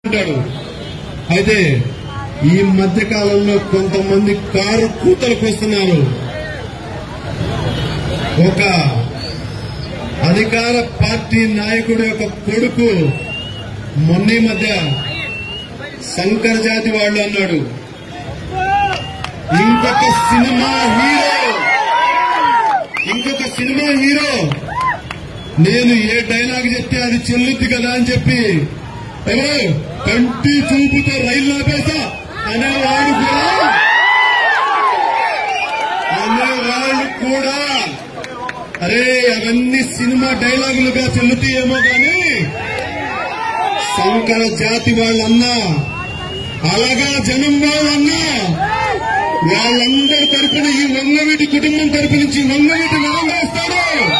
ఉంటాడు అయితే ఈ మధ్య కాలంలో కొంతమంది కారు కూతలకు వస్తున్నారు ఒక అధికార పార్టీ నాయకుడి యొక్క కొడుకు మొన్న ఈ మధ్య శంకర్ జాతి వాళ్ళు అన్నాడు ఇంకొక సినిమా హీరో ఇంకొక సినిమా హీరో నేను ఏ డైలాగ్ చెప్తే అది చెల్లుద్ది కదా అని చెప్పి ఎవరు కంటి చూపుతో రైలు ఆపేసా అనేవాడు కూడా అనేవాళ్ళు కూడా అరే అవన్నీ సినిమా డైలాగులుగా చెల్లుతాయేమో కానీ శంకర జాతి వాళ్ళన్నా అలాగా జనం వాళ్ళన్నా వాళ్ళందరి తరపున ఈ వంగవీటి కుటుంబం తరపు నుంచి వంగవీటి నామం వేస్తాడు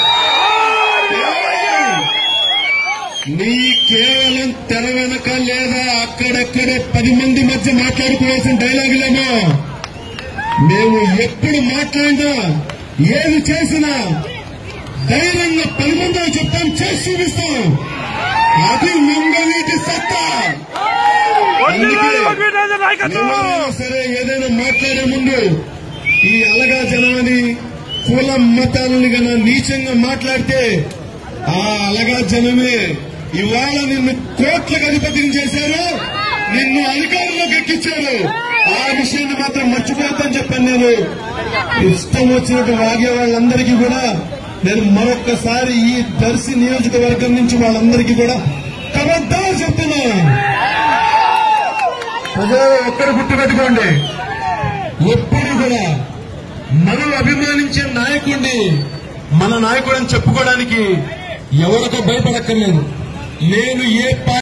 నీ కేవలం తెర వెనక లేదా అక్కడక్కడే పది మంది మధ్య మాట్లాడుకోవాల్సిన డైలాగులేమో మేము ఎప్పుడు మాట్లాడినా ఏది చేసినా ధైర్యంగా పది మంది చెప్తాం చేసి చూపిస్తాం అది మంగవీటి సత్తా ఎవరైనా సరే ఏదైనా మాట్లాడే ముందు ఈ అలగా జనాన్ని కులం మతాలని గన నీచంగా మాట్లాడితే ఆ అలగా జనమే ఇవాళ నిన్ను కోట్లకు అధిపతిని చేశారు నిన్ను అధికారంలోకి ఎక్కించారు ఆ విషయాన్ని మాత్రం మర్చిపోతాను చెప్పాను నేను ఇష్టం వచ్చినట్టు వాగే వాళ్ళందరికీ కూడా నేను మరొక్కసారి ఈ దర్శి నియోజకవర్గం నుంచి వాళ్ళందరికీ కూడా కబద్దారు చెప్తున్నాను ప్రజలు ఒక్కరు గుర్తుపెట్టుకోండి ఎప్పుడు కూడా మనం అభిమానించే నాయకుడిని మన నాయకుడని చెప్పుకోవడానికి ఎవరికో భయపడక్కర్లేదు నేను ఏ పార్టీ